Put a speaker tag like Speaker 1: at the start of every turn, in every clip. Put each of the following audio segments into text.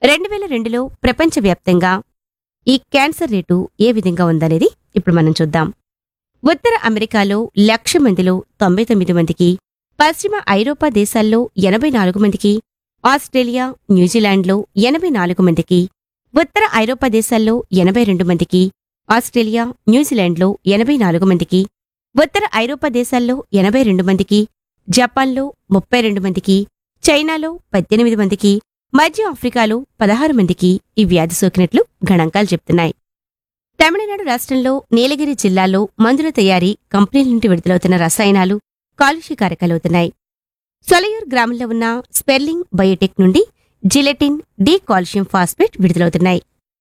Speaker 1: రెండు వేల రెండులో ప్రపంచవ్యాప్తంగా ఈ క్యాన్సర్ రేటు ఏ విధంగా ఉందనేది ఇప్పుడు మనం చూద్దాం ఉత్తర అమెరికాలో లక్ష మందిలో తొంభై తొమ్మిది మందికి పశ్చిమ ఐరోపా దేశాల్లో ఎనభై నాలుగు మందికి ఆస్ట్రేలియా న్యూజిలాండ్లో ఎనభై నాలుగు మందికి ఉత్తర ఐరోపా దేశాల్లో ఎనభై రెండు మందికి ఆస్ట్రేలియా న్యూజిలాండ్లో ఎనభై నాలుగు మందికి ఉత్తర ఐరోపా దేశాల్లో ఎనభై రెండు మందికి జపాన్లో ముప్పై రెండు మందికి చైనాలో పద్దెనిమిది మందికి మధ్య ఆఫ్రికాలో పదహారు మందికి ఈ వ్యాధి సోకినట్లు గణాంకాలు చెప్తున్నాయి తమిళనాడు రాష్ట్రంలో నీలగిరి జిల్లాలో మందుల తయారీ కంపెనీల నుండి విడుదలవుతున్న రసాయనాలు కాలుష్యకారకాలవుతున్నాయి సొలయూర్ గ్రామంలో ఉన్న స్పెర్లింగ్ బయోటెక్ నుండి జిలెటిన్ డి కాల్షియం ఫాస్ఫేట్ విడుదలవుతున్నాయి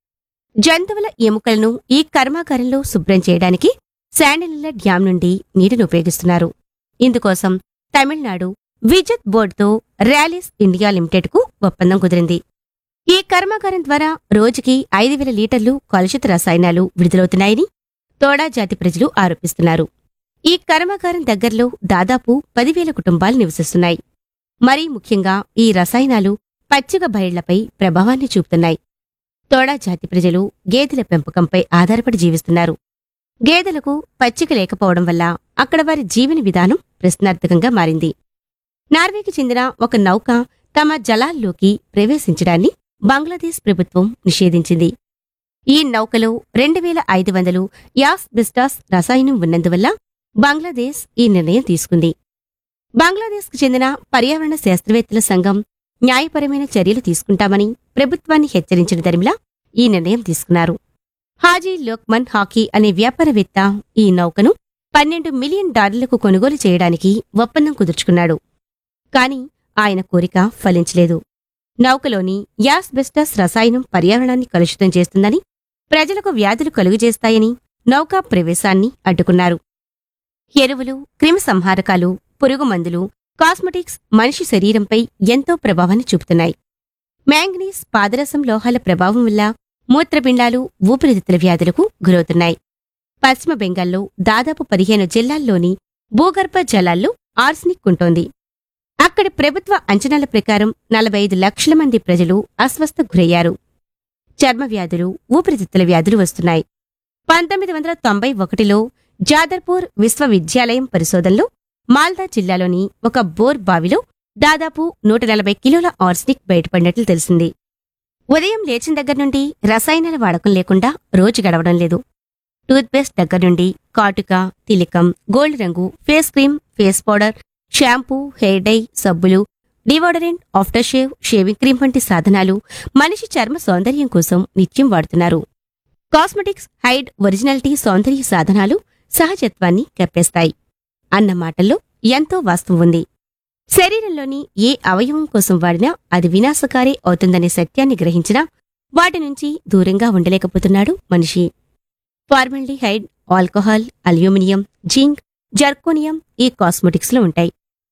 Speaker 1: జంతువుల ఎముకలను ఈ కర్మాగారంలో శుభ్రం చేయడానికి శాండిలిల్ల డ్యాం నుండి నీటిని ఉపయోగిస్తున్నారు ఇందుకోసం తమిళనాడు విద్యుత్ బోర్డుతో ర్యాలీస్ ఇండియా లిమిటెడ్కు ఒప్పందం కుదిరింది ఈ కర్మాగారం ద్వారా రోజుకి ఐదు వేల లీటర్లు కలుషిత రసాయనాలు విడుదలవుతున్నాయని తోడా జాతి ప్రజలు ఆరోపిస్తున్నారు ఈ కర్మాగారం దగ్గరలో దాదాపు పదివేల కుటుంబాలు నివసిస్తున్నాయి మరీ ముఖ్యంగా ఈ రసాయనాలు పచ్చిక బయళ్లపై ప్రభావాన్ని చూపుతున్నాయి తోడా జాతి ప్రజలు గేదెల పెంపకంపై ఆధారపడి జీవిస్తున్నారు గేదెలకు పచ్చిక లేకపోవడం వల్ల అక్కడ వారి జీవన విధానం ప్రశ్నార్థకంగా మారింది నార్వేకి చెందిన ఒక నౌక తమ జలాల్లోకి ప్రవేశించడాన్ని బంగ్లాదేశ్ ప్రభుత్వం నిషేధించింది ఈ నౌకలో రెండు వేల ఐదు వందలు యాస్బెస్టాస్ రసాయనం ఉన్నందువల్ల బంగ్లాదేశ్ ఈ నిర్ణయం తీసుకుంది బంగ్లాదేశ్కు చెందిన పర్యావరణ శాస్త్రవేత్తల సంఘం న్యాయపరమైన చర్యలు తీసుకుంటామని ప్రభుత్వాన్ని హెచ్చరించిన దరిమిలా ఈ నిర్ణయం తీసుకున్నారు హాజీ లోక్మన్ హాకీ అనే వ్యాపారవేత్త ఈ నౌకను పన్నెండు మిలియన్ డాలర్లకు కొనుగోలు చేయడానికి ఒప్పందం కుదుర్చుకున్నాడు కాని ఆయన కోరిక ఫలించలేదు నౌకలోని యాస్బెస్టస్ రసాయనం పర్యావరణాన్ని కలుషితం చేస్తుందని ప్రజలకు వ్యాధులు కలుగజేస్తాయని నౌకా ప్రవేశాన్ని అడ్డుకున్నారు ఎరువులు క్రిమి సంహారకాలు పురుగు మందులు కాస్మెటిక్స్ మనిషి శరీరంపై ఎంతో ప్రభావాన్ని చూపుతున్నాయి మ్యాంగనీస్ పాదరసం లోహాల ప్రభావం వల్ల మూత్రపిండాలు ఊపిరితిత్తుల వ్యాధులకు గురవుతున్నాయి పశ్చిమ బెంగాల్లో దాదాపు పదిహేను జిల్లాల్లోని భూగర్భ జలాల్లో ఆర్సనిక్ ఉంటోంది అక్కడి ప్రభుత్వ అంచనాల ప్రకారం నలభై ఐదు లక్షల మంది ప్రజలు అస్వస్థ గురయ్యారు చర్మ వ్యాధులు ఊపిరితిత్తుల వ్యాధులు వస్తున్నాయి పంతొమ్మిది వందల తొంభై ఒకటిలో జాదర్పూర్ విశ్వవిద్యాలయం పరిశోధనలో మాల్దా జిల్లాలోని ఒక బోర్ బావిలో దాదాపు నూట నలభై కిలోల ఆర్సనిక్ బయటపడినట్లు తెలిసింది ఉదయం లేచిన దగ్గర నుండి రసాయనాల వాడకం లేకుండా రోజు గడవడం లేదు టూత్పేస్ట్ దగ్గర నుండి కాటుక తిలకం గోల్డ్ రంగు face cream face powder shampoo hair dye సబ్బులు deodorant after shave shaving cream వంటి సాధనాలు మనిషి చర్మ సౌందర్యం కోసం నిత్యం వాడుతున్నారు కాస్మెటిక్స్ హైడ్ ఒరిజినాలిటీ సౌందర్య సాధనాలు సహజత్వాన్ని కప్పేస్తాయి అన్న మాటల్లో ఎంతో వాస్తవం ఉంది శరీరంలోని ఏ అవయవం కోసం వాడినా అది వినాశకారే అవుతుందనే సత్యాన్ని గ్రహించినా వాటి నుంచి దూరంగా ఉండలేకపోతున్నాడు మనిషి formaldehyde alcohol aluminium zinc zirconium ఈ కాస్మెటిక్స్లో ఉంటాయి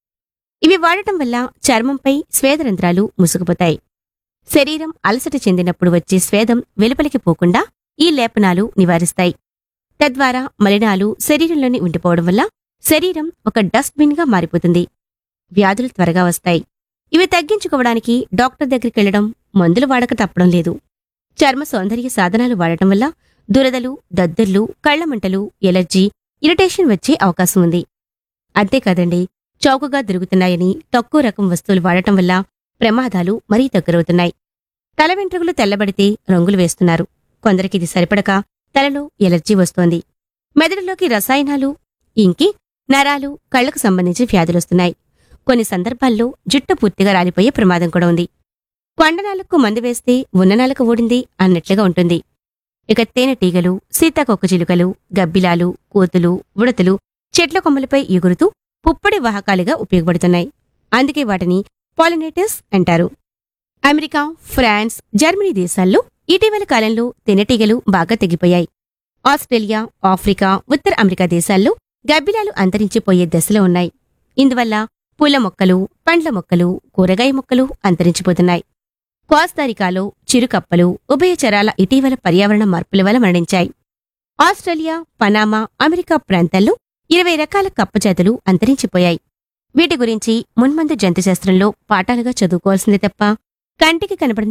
Speaker 1: ఇవి వాడటం వల్ల చర్మంపై స్వేదరంధ్రాలు ముసుగుపోతాయి శరీరం అలసట చెందినప్పుడు వచ్చే స్వేదం వెలుపలికి పోకుండా ఈ లేపనాలు నివారిస్తాయి తద్వారా మలినాలు శరీరంలోని ఉండిపోవడం వల్ల శరీరం ఒక డస్ట్బిన్గా మారిపోతుంది వ్యాధులు త్వరగా వస్తాయి ఇవి తగ్గించుకోవడానికి డాక్టర్ దగ్గరికి వెళ్లడం మందులు వాడక తప్పడం లేదు చర్మ సౌందర్య సాధనాలు వాడటం వల్ల దురదలు దద్దుర్లు కళ్లమంటలు ఎలర్జీ ఇరిటేషన్ వచ్చే అవకాశం ఉంది అంతేకాదండి చౌకగా దొరుకుతున్నాయని తక్కువ రకం వస్తువులు వాడటం వల్ల ప్రమాదాలు మరీ దగ్గరవుతున్నాయి తల వెంట్రుకలు తెల్లబడితే రంగులు వేస్తున్నారు కొందరికి ఇది సరిపడక తలలో ఎలర్జీ వస్తోంది మెదడులోకి రసాయనాలు ఇంకి నరాలు కళ్లకు సంబంధించి వ్యాధులొస్తున్నాయి కొన్ని సందర్భాల్లో జుట్టు పూర్తిగా రాలిపోయే ప్రమాదం కూడా ఉంది కొండనాలకు మందు వేస్తే ఉన్ననాలకు ఓడింది అన్నట్లుగా ఉంటుంది ఇక తేనెటీగలు సీతాకొక్క చిలుకలు గబ్బిలాలు కోతులు ఉడతలు చెట్ల కొమ్మలపై ఎగురుతూ పుప్పడి వాహకాలుగా ఉపయోగపడుతున్నాయి అందుకే వాటిని పాలినేటర్స్ అంటారు అమెరికా ఫ్రాన్స్ జర్మనీ దేశాల్లో ఇటీవల కాలంలో తేనెటీగలు బాగా తెగిపోయాయి ఆస్ట్రేలియా ఆఫ్రికా ఉత్తర అమెరికా దేశాల్లో గబ్బిలాలు అంతరించిపోయే దశలో ఉన్నాయి ఇందువల్ల పూల మొక్కలు పండ్ల మొక్కలు కూరగాయ మొక్కలు అంతరించిపోతున్నాయి కోస్తారికాలో చిరుకప్పలు ఉభయచరాల ఇటీవల పర్యావరణ మార్పుల వల్ల మరణించాయి ఆస్ట్రేలియా పనామా అమెరికా ప్రాంతాల్లో ఇరవై రకాల కప్పజాతులు అంతరించిపోయాయి వీటి గురించి మున్మందు జంతుశాస్త్రంలో పాఠాలుగా చదువుకోవాల్సిందే తప్ప కంటికి కనబడని